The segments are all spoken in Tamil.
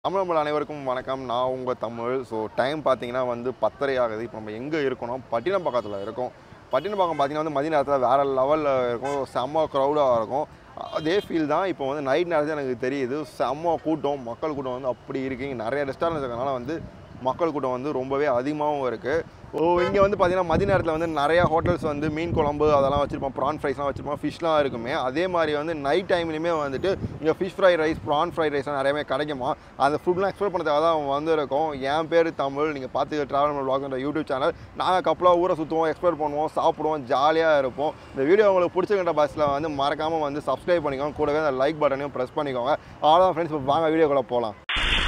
தமிழ் நம்மள அனைவருக்கும் வணக்கம் நான் உங்கள் தமிழ் ஸோ டைம் பார்த்தீங்கன்னா வந்து பத்தரை ஆகுது இப்போ நம்ம எங்கே இருக்கோம் பட்டினப்பாக்கத்தில் இருக்கோம் பட்டினப்பாக்கம் பார்த்தீங்கன்னா வந்து மதிய நேரத்தில் வேறு லெவலில் இருக்கும் செம்ம க்ரௌடாக இருக்கும் அதே ஃபீல் தான் இப்போ வந்து நைட் நேரத்தில் எனக்கு தெரியுது செம்ம கூட்டம் மக்கள் கூட்டம் வந்து அப்படி இருக்கீங்க நிறைய ரெஸ்டாரண்ட்ஸ் இருக்கனால வந்து மக்கள் கூட்டம் வந்து ரொம்பவே அதிகமாகவும் இருக்குது ஓ இங்கே வந்து பார்த்தீங்கன்னா மதிய நேரத்தில் வந்து நிறையா ஹோட்டல்ஸ் வந்து மீன் குழம்பு அதெல்லாம் வச்சுருப்போம் ப்ரான் ஃப்ரைஸ்லாம் வச்சுருப்போம் ஃபிஷ்லாம் இருக்குமே அதே மாதிரி வந்து நைட் டைம்லையுமே வந்துட்டு இங்கே fish fry rice prawn fried ரைஸ்லாம் நிறையவே கிடைக்குமா அந்த ஃபுட்லாம் எக்ஸ்ப்ளோர் பண்ணுறதுக்காக தான் வந்திருக்கோம் என் பேர் தமிழ் நீங்கள் பார்த்து ட்ராவல் வ்ளாக்ன்ற யூடியூப் சேனல் நாங்கள் கப்பலாக ஊரை சுற்றுவோம் எக்ஸ்ப்ளோர் பண்ணுவோம் சாப்பிடுவோம் ஜாலியாக இருப்போம் இந்த வீடியோ உங்களுக்கு பிடிச்சிருக்கிற பஸ்ஸில் வந்து மறக்காமல் வந்து சப்ஸ்கிரைப் பண்ணிக்கோங்க கூடவே அந்த லைக் பட்டனையும் ப்ரெஸ் பண்ணிக்கோங்க அவ்வளோதான் ஃப்ரெண்ட்ஸ் இப்போ வாங்க வீடியோக்குள்ளே போகலாம்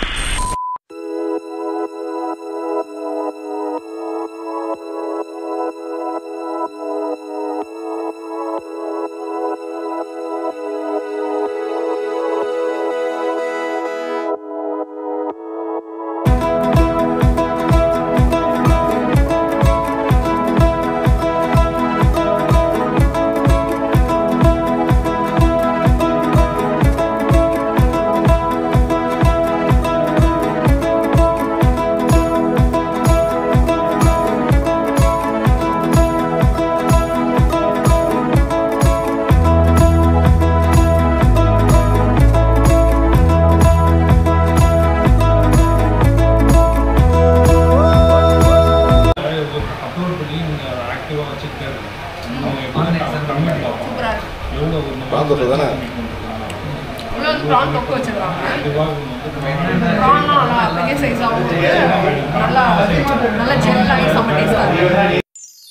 அப்லோட் பண்ணி நீங்கள் ஆக்டிவாக வச்சுக்கிட்டே இருக்கணும் அவங்க எப்படி கம்மிட் பார்ப்போம் சூப்பராக இருக்கும் எவ்வளோ ஒரு ப்ரான் தோசை தானே? உள்ள வந்து ப்ரான் தொக்கு வச்சிருக்காங்க இதுவாக வந்து ப்ரான்லாம் நல்லா பெரிய சைஸாகவும் இருக்கு நல்லா நல்லா ஜெல்லாகி செம்ம டேஸ்டாக இருக்கு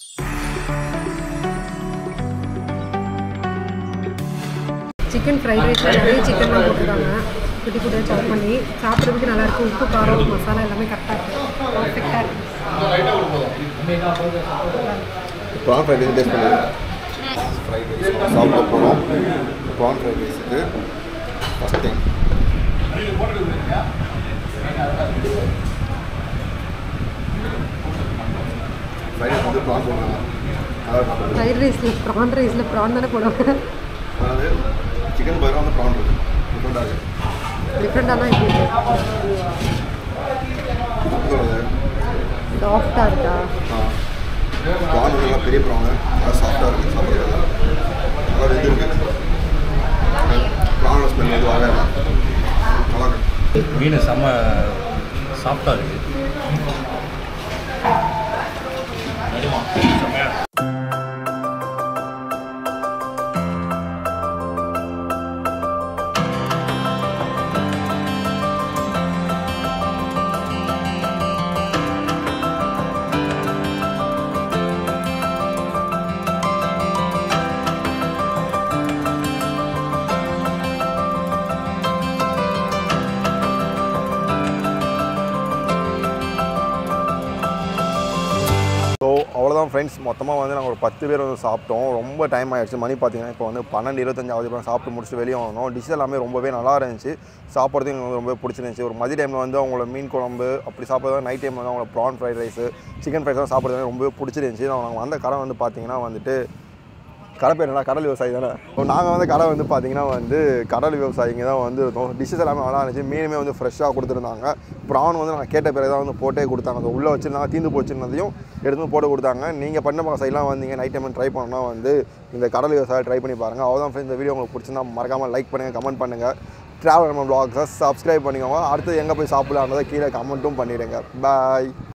சிக்கன் ஃப்ரைட் ரைஸில் நிறைய சிக்கன்லாம் போட்டிருக்காங்க குட்டி குட்டியாக சாப் பண்ணி சாப்பிட்றதுக்கு நல்லா இருக்கும் உப்பு காரம் மசாலா எல்லாமே கரெக்டாக இருக்குது பர்ஃபெக்டாக இருக்குது ப்ரான் ஃப்ரைட் ரைஸ் டேஸ்ட் பண்ணிடுறேன் ஃப்ரைட் ரைஸ் சாப்பிட போகிறோம் ப்ரான் ஃப்ரைட் ரைஸுக்கு ஃபஸ்ட் டைம் ஃப்ரைட் ரைஸ் வந்து ப்ரான் போடுறாங்க நல்லா இருக்கும். ஃப்ரைட் ரைஸில் ப்ரான் ரைஸில் ப்ரான் தானே போடுவாங்க அதாவது சிக்கன் பயிரும் வந்து ப்ரான் இருக்குது டிஃப்ரெண்ட்டாக இருக்குது டிஃப்ரெண்ட்டாக தான் இருக்குது சாஃப்டாக இருக்கா ப்ரான் நல்லா பெரிய ப்ரான் நல்லா சாஃப்டாக இருக்குது சாப்பிட்றது நல்லா வெந்து இருக்கு ப்ரானோட ஸ்மெல் வந்து வரவே இல்லை நல்லா இருக்கு மீன் செம்ம சாஃப்டாக இருக்குது ஸோ அவ்வளோதான் ஃப்ரெண்ட்ஸ் மொத்தமாக வந்து நாங்கள் ஒரு பத்து பேர் வந்து சாப்பிட்டோம் ரொம்ப டைம் ஆயிடுச்சு மணி பார்த்தீங்கன்னா இப்போ வந்து பன்னெண்டு இருபத்தஞ்சாவது பேர் சாப்பிட்டு முடிச்சுட்டு வெளியே வந்தோம் டிஷ் எல்லாமே ரொம்பவே நல்லா இருந்துச்சு சாப்பிட்றதுக்கு எங்களுக்கு வந்து ரொம்ப பிடிச்சிருந்துச்சு ஒரு மதிய டைமில் வந்து அவங்களோட மீன் குழம்பு அப்படி சாப்பிட்றது நைட் டைமில் வந்து அவங்களோட ப்ரான் ஃப்ரைட் ரைஸு சிக்கன் ஃப்ரைஸ்லாம் சாப்பிட்றது ரொம்பவே பிடிச்சிருந்துச்சு நாங்கள் வந்த கடை வந்து பார்த்தீங்கன்னா வந்துட்டு கடை பேர் என்ன கடல் விவசாயி தானே இப்போ நாங்கள் வந்து கடை வந்து பார்த்தீங்கன்னா வந்து கடல் விவசாயிங்க தான் வந்து இருந்தோம் டிஷ்ஷஸ் எல்லாமே நல்லா இருந்துச்சு மீனுமே வந்து ஃப்ரெஷ்ஷாக கொடுத்துருந்தாங்க ப்ரான் வந்து நாங்கள் கேட்ட பிறகு தான் வந்து போட்டே கொடுத்தாங்க அது உள்ளே வச்சுருந்தாங்க தீந்து போச்சுருந்ததையும் எடுத்து வந்து போட்டு கொடுத்தாங்க நீங்கள் பண்ண பக்கம் சைட்லாம் வந்தீங்க நைட் டைம் ட்ரை பண்ணோன்னா வந்து இந்த கடல் விவசாயம் ட்ரை பண்ணி பாருங்கள் அவ்வளோதான் ஃப்ரெண்ட்ஸ் இந்த வீடியோ உங்களுக்கு பிடிச்சிருந்தா மறக்காமல் லைக் பண்ணுங்கள் கமெண்ட் பண்ணுங்கள் ட்ராவல் நம்ம ப்ளாக்ஸை சப்ஸ்கிரைப் பண்ணிக்கோங்க அடுத்து எங்கே போய் சாப்பிடலான்றதை கீழே கமெண்ட்டும் பண்ணிவிடுங்க பாய்